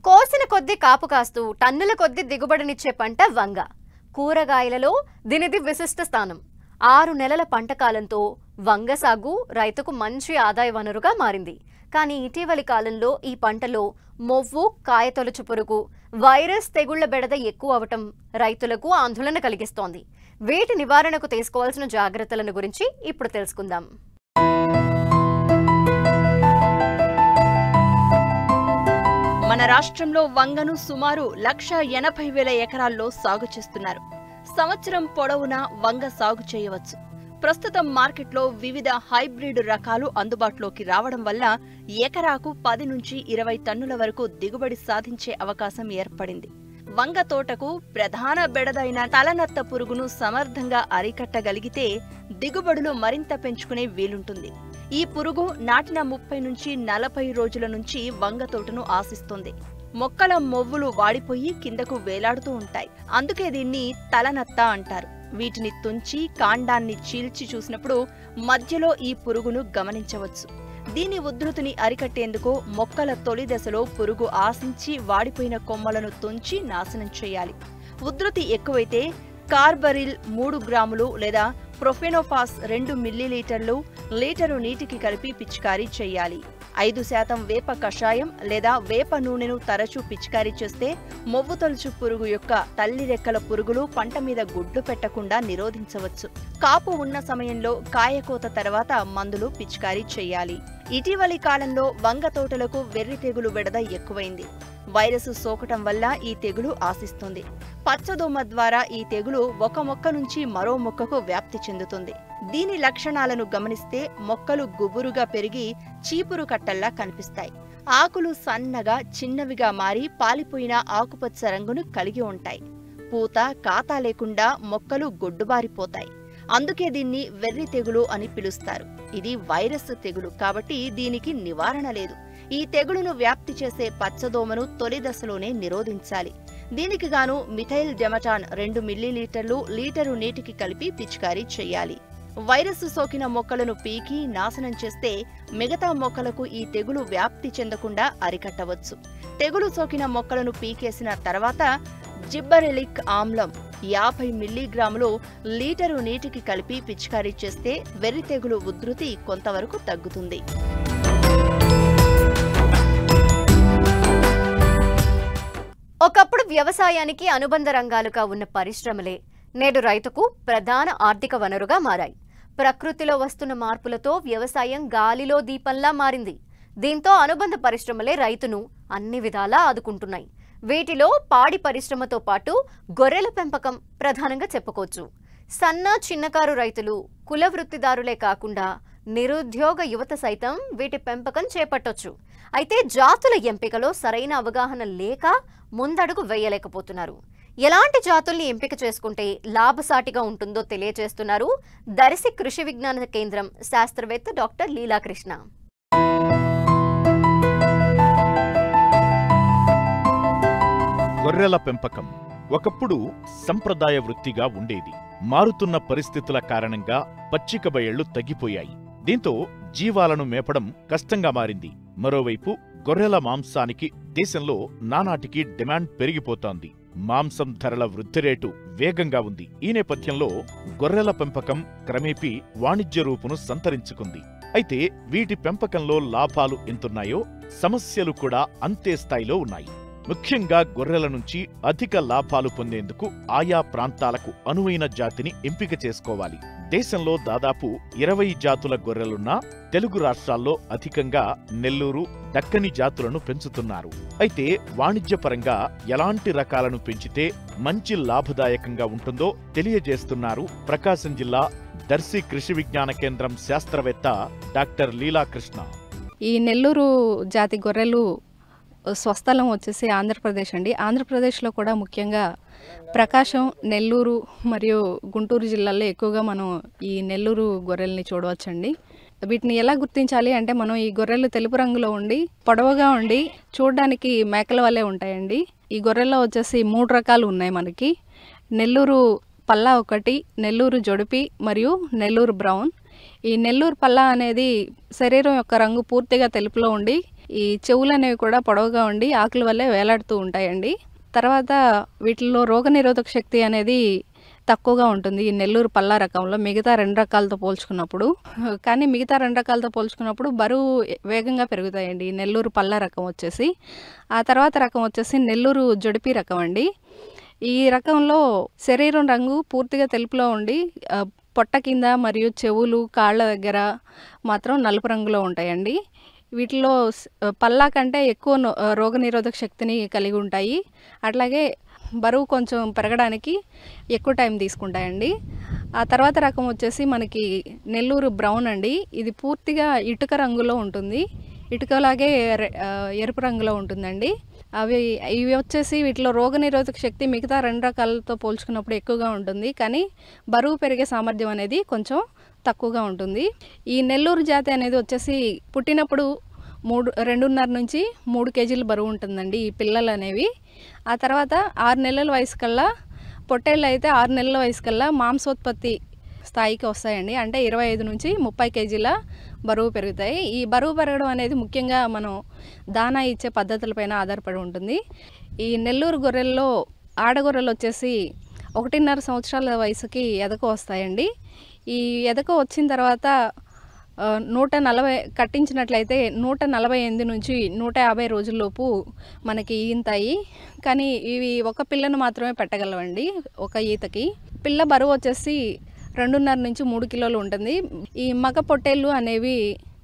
కోసిన కొద్దీ కాపు కాస్తూ టన్నుల కొద్దీ దిగుబడినిచ్చే పంట వంగ కూరగాయలలో దీనిది విశిష్ట స్థానం ఆరు నెలల పంట కాలంతో వంగ సాగు రైతుకు మంచి ఆదాయ వనరుగా మారింది కానీ ఇటీవలి కాలంలో ఈ పంటలో మొవ్వు కాయతొలుచు పురుగు వైరస్ తెగుళ్ల బెడద ఎక్కువ అవటం రైతులకు ఆందోళన కలిగిస్తోంది వీటి నివారణకు తీసుకోవాల్సిన జాగ్రత్తలను గురించి ఇప్పుడు తెలుసుకుందాం మన రాష్ట్రంలో వంగను సుమారు లక్ష ఎనభై వేల ఎకరాల్లో సాగు చేస్తున్నారు సంవత్సరం పొడవునా వంగ సాగు చేయవచ్చు ప్రస్తుతం మార్కెట్లో వివిధ హైబ్రిడ్ రకాలు అందుబాటులోకి రావడం వల్ల ఎకరాకు పది నుంచి ఇరవై టన్నుల వరకు దిగుబడి సాధించే అవకాశం ఏర్పడింది వంగ తోటకు ప్రధాన బెడదైన తలనత్త పురుగును సమర్థంగా అరికట్టగలిగితే దిగుబడులు మరింత పెంచుకునే వీలుంటుంది ఈ పురుగు నాటిన ముప్పై నుంచి నలభై రోజుల నుంచి వంగ తోటను ఆశిస్తుంది మొక్కల మొవ్వులు వాడిపోయి కిందకు వేలాడుతూ ఉంటాయి అందుకే దీన్ని తలనత్త అంటారు వీటిని తుంచి కాండాన్ని చీల్చి చూసినప్పుడు మధ్యలో ఈ పురుగును గమనించవచ్చు దీని ఉధృతిని అరికట్టేందుకు మొక్కల తొలి దశలో పురుగు ఆశించి వాడిపోయిన కొమ్మలను తుంచి నాశనం చేయాలి ఉధృతి ఎక్కువైతే కార్బరిల్ మూడు గ్రాములు లేదా ప్రొఫెనోఫాస్ రెండు మిల్లీలీటర్లు లీటరు నీటికి కలిపి పిచికారీ చేయాలి ఐదు శాతం వేప కషాయం లేదా వేప నూనెను తరచూ పిచికారీ చేస్తే మొవ్వు తొలుచు పురుగు యొక్క తల్లి రెక్కల పురుగులు పంట మీద గుడ్లు పెట్టకుండా నిరోధించవచ్చు కాపు ఉన్న సమయంలో కాయకోత తర్వాత మందులు పిచికారీ చేయాలి ఇటీవలి కాలంలో వంగ తోటలకు వెర్రి తెగులు బెడద ఎక్కువైంది వైరస్ సోకటం వల్ల ఈ తెగులు ఆశిస్తుంది పచ్చదోమ ద్వారా ఈ తెగులు ఒక మొక్క నుంచి మరో మొక్కకు వ్యాప్తి చెందుతుంది దీని లక్షణాలను గమనిస్తే మొక్కలు గుబురుగా పెరిగి చీపురు కట్టల్లా కనిపిస్తాయి ఆకులు సన్నగా చిన్నవిగా మారి పాలిపోయిన ఆకుపచ్చ రంగును కలిగి ఉంటాయి పూత కాతా లేకుండా మొక్కలు గొడ్డుబారిపోతాయి అందుకే దీన్ని వెర్రి తెగులు అని పిలుస్తారు ఇది వైరస్ తెగులు కాబట్టి దీనికి నివారణ లేదు ఈ తెగులును వ్యాప్తి చేసే పచ్చదోమను తొలి దశలోనే నిరోధించాలి దీనికి గాను మిథైల్ డెమటాన్ రెండు మిల్లీలీటర్లు లీటరు నీటికి కలిపి పిచికారీ చేయాలి వైరస్ సోకిన మొక్కలను పీకి నాశనం చేస్తే మిగతా మొక్కలకు ఈ తెగులు వ్యాప్తి చెందకుండా అరికట్టవచ్చు తెగులు సోకిన మొక్కలను పీకేసిన తర్వాత జిబ్బరెలిక్ ఆమ్లం యాభై మిల్లీగ్రాములు లీటరు నీటికి కలిపి పిచికారీ చేస్తే వెర్రి తెగులు ఉధృతి కొంతవరకు తగ్గుతుంది ఒకప్పుడు వ్యవసాయానికి అనుబంధ రంగాలుగా ఉన్న పరిశ్రమలే నేడు రైతుకు ప్రధాన ఆర్థిక వనరుగా మారాయి ప్రకృతిలో వస్తున్న మార్పులతో వ్యవసాయం గాలిలో దీపంలా మారింది దీంతో అనుబంధ పరిశ్రమలే రైతును అన్ని విధాలా ఆదుకుంటున్నాయి వీటిలో పాడి పరిశ్రమతో పాటు గొర్రెల పెంపకం ప్రధానంగా చెప్పుకోవచ్చు సన్న చిన్నకారు రైతులు కుల వృత్తిదారులే కాకుండా నిరుద్యోగ యువత సైతం వీటి పెంపకం చేపట్టొచ్చు అయితే జాతుల ఎంపికలో సరైన అవగాహన లేక ముందడుగు వేయలేకపోతున్నారు ఎలాంటి జాతుల్ని ఎంపిక చేసుకుంటే లాభసాటిగా ఉంటుందో తెలియజేస్తున్నారు దర్శి కృషి విజ్ఞాన కేంద్రం శాస్త్రవేత్త డాక్టర్ లీలాకృష్ణ గొర్రెల పెంపకం ఒకప్పుడు సంప్రదాయ వృత్తిగా ఉండేది మారుతున్న పరిస్థితుల కారణంగా పచ్చిక బయళ్లు తగ్గిపోయాయి దీంతో జీవాలను మేపడం కష్టంగా మారింది మరోవైపు గొర్రెల మాంసానికి దేశంలో నానాటికి డిమాండ్ పెరిగిపోతోంది మాంసం ధరల వృద్ధి రేటు వేగంగా ఉంది ఈ నేపథ్యంలో గొర్రెల పెంపకం క్రమేపీ వాణిజ్య రూపును సంతరించుకుంది అయితే వీటి పెంపకంలో లాభాలు ఎంతున్నాయో సమస్యలు కూడా అంతే స్థాయిలో ఉన్నాయి ముఖ్యంగా గొర్రెల నుంచి అధిక లాభాలు పొందేందుకు ఆయా ప్రాంతాలకు అనువైన జాతిని ఎంపిక చేసుకోవాలి దేశంలో దాదాపు ఇరవై జాతుల గొర్రెలున్నా తెలుగు రాష్ట్రాల్లో అధికంగా నెల్లూరు దక్కని జాతులను పెంచుతున్నారు అయితే వాణిజ్యపరంగా ఎలాంటి రకాలను పెంచితే మంచి లాభదాయకంగా ఉంటుందో తెలియజేస్తున్నారు ప్రకాశం జిల్లా దర్శి కృషి విజ్ఞాన కేంద్రం శాస్త్రవేత్త డాక్టర్ లీలాకృష్ణ ఈ నెల్లూరు జాతి గొర్రెలు స్వస్థలం వచ్చేసి ఆంధ్రప్రదేశ్ అండి ఆంధ్రప్రదేశ్లో కూడా ముఖ్యంగా ప్రకాశం నెల్లూరు మరియు గుంటూరు జిల్లాల్లో ఎక్కువగా మనం ఈ నెల్లూరు గొర్రెల్ని చూడవచ్చండి వీటిని ఎలా గుర్తించాలి అంటే మనం ఈ గొర్రెలు తెలుపు రంగులో ఉండి పొడవుగా ఉండి చూడడానికి మేకల వల్లే ఉంటాయండి ఈ గొర్రెల్లో వచ్చేసి మూడు రకాలు ఉన్నాయి మనకి నెల్లూరు పల్లా ఒకటి నెల్లూరు జొడిపి మరియు నెల్లూరు బ్రౌన్ ఈ నెల్లూరు పల్లా అనేది శరీరం యొక్క రంగు పూర్తిగా తెలుపులో ఉండి ఈ చెవులు అనేవి కూడా పొడవుగా ఉండి ఆకుల వల్లే వేలాడుతూ ఉంటాయండి తర్వాత వీటిల్లో రోగనిరోధక శక్తి అనేది తక్కువగా ఉంటుంది ఈ నెల్లూరు పల్లా రకంలో మిగతా రెండు రకాలతో పోల్చుకున్నప్పుడు కానీ మిగతా రెండు రకాలతో పోల్చుకున్నప్పుడు బరువు వేగంగా పెరుగుతాయండి ఈ నెల్లూరు పల్లా రకం వచ్చేసి ఆ తర్వాత రకం వచ్చేసి నెల్లూరు జొడిపి రకం అండి ఈ రకంలో శరీరం రంగు పూర్తిగా తెలుపులో ఉండి ఆ, పొట్ట కింద మరియు చెవులు కాళ్ళ దగ్గర మాత్రం నలుపు రంగులో ఉంటాయండి వీటిలో స్- పల్లా కంటే ఎక్కువ నో- రోగనిరోధక శక్తిని కలిగి ఉంటాయి అట్లాగే బరువు కొంచెం పెరగడానికి ఎక్కువ టైం తీసుకుంటాయండి ఆ తర్వాత రకం వచ్చేసి మనకి నెల్లూరు బ్రౌన్ అండి ఇది పూర్తిగా ఇటుక రంగులో ఉంటుంది ఇటుకలాగే రె- ఆ, ఎరుపు రంగులో ఉంటుందండి అవి ఇవి వచ్చేసి వీటిలో రోగనిరోధక శక్తి మిగతా రెండు రకాలతో పోల్చుకున్నప్పుడు ఎక్కువగా ఉంటుంది కానీ బరువు పెరిగే సామర్థ్యం అనేది కొంచెం తక్కువగా ఉంటుంది ఈ నెల్లూరు జాతి అనేది వచ్చేసి పుట్టినప్పుడు మూడు రెండున్నర నుంచి మూడు కేజీలు బరువు ఉంటుందండి ఈ పిల్లలు అనేవి ఆ తర్వాత ఆరు నెలల వయసు కల్లా పొట్టేళ్ళు అయితే ఆరు నెలల వయసు కల్లా మాంసోత్పత్తి స్థాయికి వస్తాయండి అంటే ఇరవై ఐదు నుంచి ముప్పై కేజీల బరువు పెరుగుతాయి ఈ బరువు పెరగడం అనేది ముఖ్యంగా మనం దానా ఇచ్చే పద్ధతులపైన ఆధారపడి ఉంటుంది ఈ నెల్లూరు గొర్రెల్లో ఆడగొర్రెలు వచ్చేసి ఒకటిన్నర సంవత్సరాల వయసుకి ఎదక వస్తాయండి ఈ ఎదక వచ్చిన తర్వాత ఆ, నూట నలభై కట్టించినట్లయితే నూట నలభై ఎనిమిది నుంచి నూట యాభై రోజుల్లోపు మనకి ఈంతాయి కానీ ఇవి ఒక పిల్లను మాత్రమే పెట్టగలవండి ఒక ఈతకి పిల్ల బరువు వచ్చేసి రెండున్నర నుంచి మూడు కిలోలు ఉంటుంది ఈ మగ పొట్టేళ్ళు అనేవి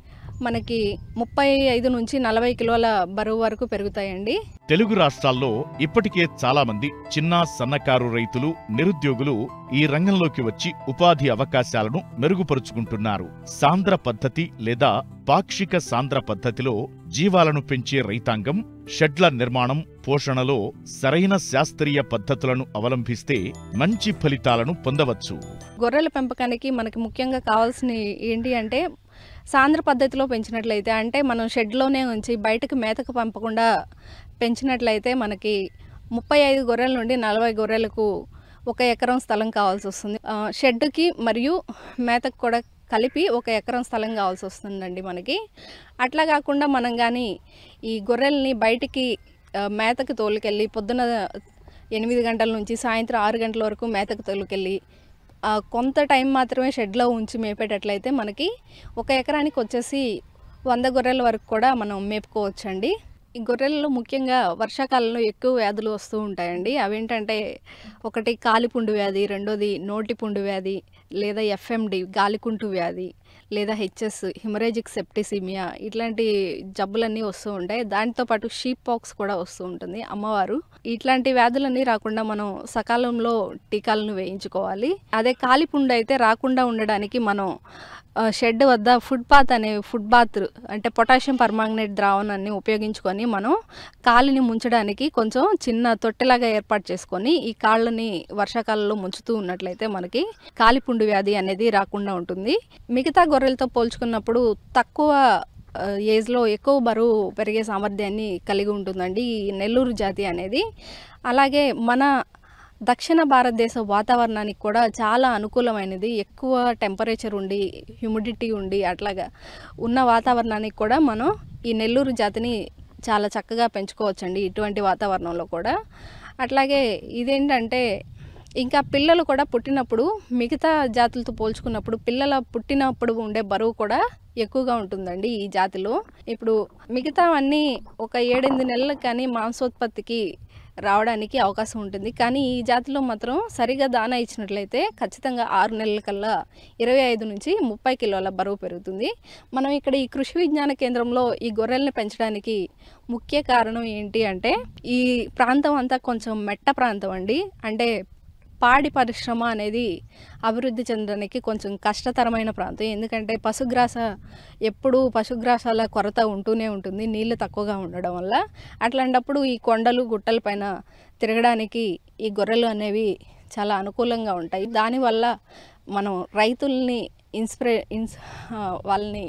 మనకి ముప్పై ఐదు నుంచి నలభై కిలోల బరువు వరకు పెరుగుతాయండి తెలుగు రాష్ట్రాల్లో ఇప్పటికే చాలా మంది చిన్న సన్నకారు రైతులు నిరుద్యోగులు ఈ రంగంలోకి వచ్చి ఉపాధి అవకాశాలను మెరుగుపరుచుకుంటున్నారు సాంద్ర పద్ధతి లేదా పాక్షిక సాంద్ర పద్ధతిలో జీవాలను పెంచే రైతాంగం షెడ్ల నిర్మాణం పోషణలో సరైన శాస్త్రీయ పద్ధతులను అవలంబిస్తే మంచి ఫలితాలను పొందవచ్చు గొర్రెల పెంపకానికి మనకి ముఖ్యంగా కావాల్సిన ఏంటి అంటే సాంద్ర పద్ధతిలో పెంచినట్లయితే అంటే మనం షెడ్లోనే ఉంచి బయటకు మేతకు పంపకుండా పెంచినట్లయితే మనకి ముప్పై ఐదు గొర్రెల నుండి నలభై గొర్రెలకు ఒక ఎకరం స్థలం కావాల్సి వస్తుంది ఆ, షెడ్కి మరియు మేతకు కూడా కలిపి ఒక ఎకరం స్థలం కావాల్సి వస్తుందండి మనకి అట్లా కాకుండా మనం కానీ ఈ గొర్రెల్ని బయటికి ఆ, మేతకు తోలుకెళ్ళి పొద్దున ఎనిమిది గంటల నుంచి సాయంత్రం ఆరు గంటల వరకు మేతకు తోలుకెళ్ళి ఆ, కొంత టైం మాత్రమే షెడ్లో ఉంచి మేపేటట్లయితే మనకి ఒక ఎకరానికి వచ్చేసి వంద గొర్రెల వరకు కూడా మనం మేపుకోవచ్చండి ఈ గొర్రెలలో ముఖ్యంగా వర్షాకాలంలో ఎక్కువ వ్యాధులు వస్తూ ఉంటాయండి అవేంటంటే ఒకటి కాలిపుండు వ్యాధి రెండోది నోటిపుండు వ్యాధి లేదా ఎఫ్ఎండి గాలికుంటు వ్యాధి లేదా హెచ్ఎస్ హిమరేజిక్ సెప్టిసిమియా ఇట్లాంటి జబ్బులన్నీ వస్తూ ఉంటాయి దాంతో పాటు షీప్ పాక్స్ కూడా వస్తూ ఉంటుంది అమ్మవారు ఇట్లాంటి వ్యాధులన్నీ రాకుండా మనం సకాలంలో టీకాలను వేయించుకోవాలి అదే కాలిపుండు అయితే రాకుండా ఉండడానికి మనం ఆ, షెడ్ వద్ద ఫుడ్ బాత్ అనే ఫుడ్ బాత్ అంటే పొటాషియం పర్మాంగనేట్ ద్రావణాన్ని ఉపయోగించుకొని మనం కాలిని ముంచడానికి కొంచెం చిన్న తొట్టెలాగా ఏర్పాటు చేసుకొని ఈ కాళ్ళని వర్షాకాలంలో ముంచుతూ ఉన్నట్లయితే మనకి కాలిపుండు వ్యాధి అనేది రాకుండా ఉంటుంది మిగతా గొర్రెలతో పోల్చుకున్నప్పుడు తక్కువ ఆ, ఏజ్లో ఎక్కువ బరువు పెరిగే సామర్థ్యాన్ని కలిగి ఉంటుందండి ఈ నెల్లూరు జాతి అనేది అలాగే మన దక్షిణ భారతదేశ వాతావరణానికి కూడా చాలా అనుకూలమైనది ఎక్కువ టెంపరేచర్ ఉండి హ్యూమిడిటీ ఉండి అట్లాగా ఉన్న వాతావరణానికి కూడా మనం ఈ నెల్లూరు జాతిని చాలా చక్కగా పెంచుకోవచ్చండి ఇటువంటి వాతావరణంలో కూడా అట్లాగే ఇదేంటంటే ఇంకా పిల్లలు కూడా పుట్టినప్పుడు మిగతా జాతులతో పోల్చుకున్నప్పుడు పిల్లల పుట్టినప్పుడు ఉండే బరువు కూడా ఎక్కువగా ఉంటుందండి ఈ జాతిలో ఇప్పుడు మిగతా అన్నీ ఒక ఏడెనిమిది నెలలకు కానీ మాంసోత్పత్తికి రావడానికి అవకాశం ఉంటుంది కానీ ఈ జాతిలో మాత్రం సరిగా దానా ఇచ్చినట్లయితే ఖచ్చితంగా ఆరు నెలల కల్లా ఇరవై ఐదు నుంచి ముప్పై కిలోల బరువు పెరుగుతుంది మనం ఇక్కడ ఈ కృషి విజ్ఞాన కేంద్రంలో ఈ గొర్రెల్ని పెంచడానికి ముఖ్య కారణం ఏంటి అంటే ఈ ప్రాంతం అంతా కొంచెం మెట్ట ప్రాంతం అండి అంటే పాడి పరిశ్రమ అనేది అభివృద్ధి చెందడానికి కొంచెం కష్టతరమైన ప్రాంతం ఎందుకంటే పశుగ్రాస ఎప్పుడూ పశుగ్రాసాల కొరత ఉంటూనే ఉంటుంది నీళ్లు తక్కువగా ఉండడం వల్ల అట్లాంటప్పుడు ఈ కొండలు గుట్టల పైన తిరగడానికి ఈ గొర్రెలు అనేవి చాలా అనుకూలంగా ఉంటాయి దానివల్ల మనం రైతుల్ని ఇన్స్పిరే ఇన్స్ ఆ, వాళ్ళని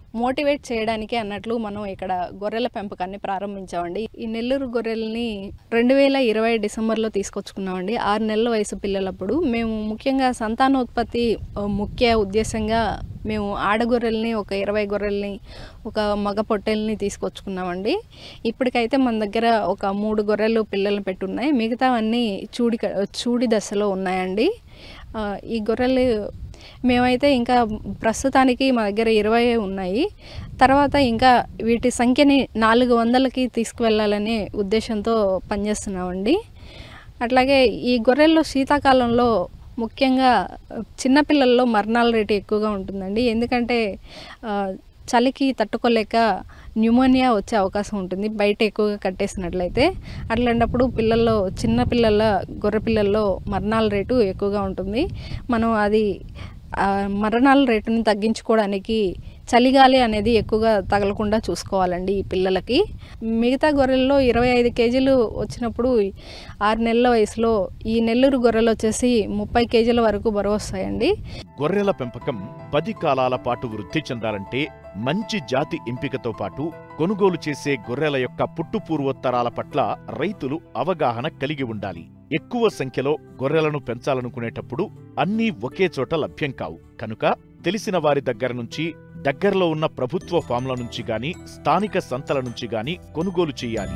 మోటివేట్ చేయడానికి అన్నట్లు మనం ఇక్కడ గొర్రెల పెంపకాన్ని ప్రారంభించామండి ఈ నెల్లూరు గొర్రెల్ని రెండు వేల ఇరవై డిసెంబర్లో తీసుకొచ్చుకున్నామండి ఆరు నెలల వయసు పిల్లలప్పుడు మేము ముఖ్యంగా సంతానోత్పత్తి ఆ, ముఖ్య ఉద్దేశంగా మేము ఆడగొర్రెల్ని ఒక ఇరవై గొర్రెల్ని ఒక మగ పొట్టెల్ని తీసుకొచ్చుకున్నామండి ఇప్పటికైతే మన దగ్గర ఒక మూడు గొర్రెలు పిల్లలు పెట్టున్నాయి మిగతావన్నీ చూడి క- చూడి దశలో ఉన్నాయండి ఆ, ఈ గొర్రెలు మేమైతే ఇంకా ప్రస్తుతానికి మా దగ్గర ఇరవై ఉన్నాయి తర్వాత ఇంకా వీటి సంఖ్యని నాలుగు వందలకి తీసుకువెళ్ళాలనే ఉద్దేశంతో పనిచేస్తున్నామండి అట్లాగే ఈ గొర్రెల్లో శీతాకాలంలో ముఖ్యంగా చిన్నపిల్లల్లో మరణాల రేటు ఎక్కువగా ఉంటుందండి ఎందుకంటే ఆ, చలికి తట్టుకోలేక న్యూమోనియా వచ్చే అవకాశం ఉంటుంది బయట ఎక్కువగా కట్టేసినట్లయితే అట్లాంటప్పుడు పిల్లల్లో చిన్న పిల్లల గొర్రె పిల్లల్లో మరణాల రేటు ఎక్కువగా ఉంటుంది మనం అది ఆ, మరణాల రేటుని తగ్గించుకోవడానికి చలిగాలి అనేది ఎక్కువగా తగలకుండా చూసుకోవాలండి ఈ పిల్లలకి మిగతా గొర్రెల్లో ఇరవై ఐదు కేజీలు వచ్చినప్పుడు ఆరు నెలల వయసులో ఈ నెల్లూరు గొర్రెలు వచ్చేసి ముప్పై కేజీల వరకు బరువు వస్తాయండి గొర్రెల పెంపకం పది కాలాల పాటు వృద్ధి చెందాలంటే మంచి జాతి ఎంపికతో పాటు కొనుగోలు చేసే గొర్రెల యొక్క పుట్టు పూర్వోత్తరాల పట్ల రైతులు అవగాహన కలిగి ఉండాలి ఎక్కువ సంఖ్యలో గొర్రెలను పెంచాలనుకునేటప్పుడు అన్నీ ఒకే చోట లభ్యం కావు కనుక తెలిసిన వారి దగ్గర నుంచి దగ్గరలో ఉన్న ప్రభుత్వ ఫామ్ల నుంచి గాని స్థానిక సంతల నుంచి గాని కొనుగోలు చేయాలి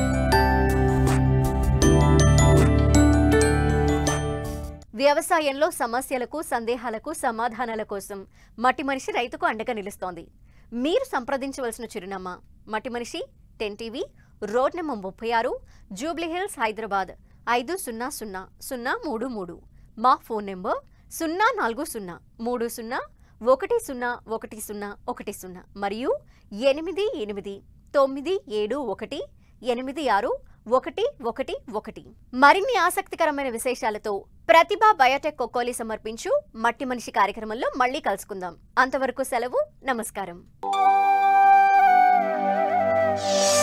వ్యవసాయంలో సమస్యలకు సందేహాలకు సమాధానాల కోసం మట్టి మనిషి రైతుకు అండగా నిలుస్తోంది మీరు సంప్రదించవలసిన చిరునామా మట్టి మనిషి టెన్ టీవీ రోడ్ నెంబర్ ముప్పై ఆరు జూబ్లీ హిల్స్ హైదరాబాద్ ఐదు సున్నా సున్నా సున్నా మూడు మూడు మా ఫోన్ నెంబర్ సున్నా నాలుగు సున్నా మూడు సున్నా ఒకటి సున్నా ఒకటి సున్నా ఒకటి సున్నా మరియు ఎనిమిది ఎనిమిది తొమ్మిది ఏడు ఒకటి ఎనిమిది ఆరు ఒకటి ఒకటి ఒకటి మరిన్ని ఆసక్తికరమైన విశేషాలతో ప్రతిభ బయోటెక్ కొక్కోలి సమర్పించు మట్టి మనిషి కార్యక్రమంలో మళ్ళీ కలుసుకుందాం అంతవరకు సెలవు నమస్కారం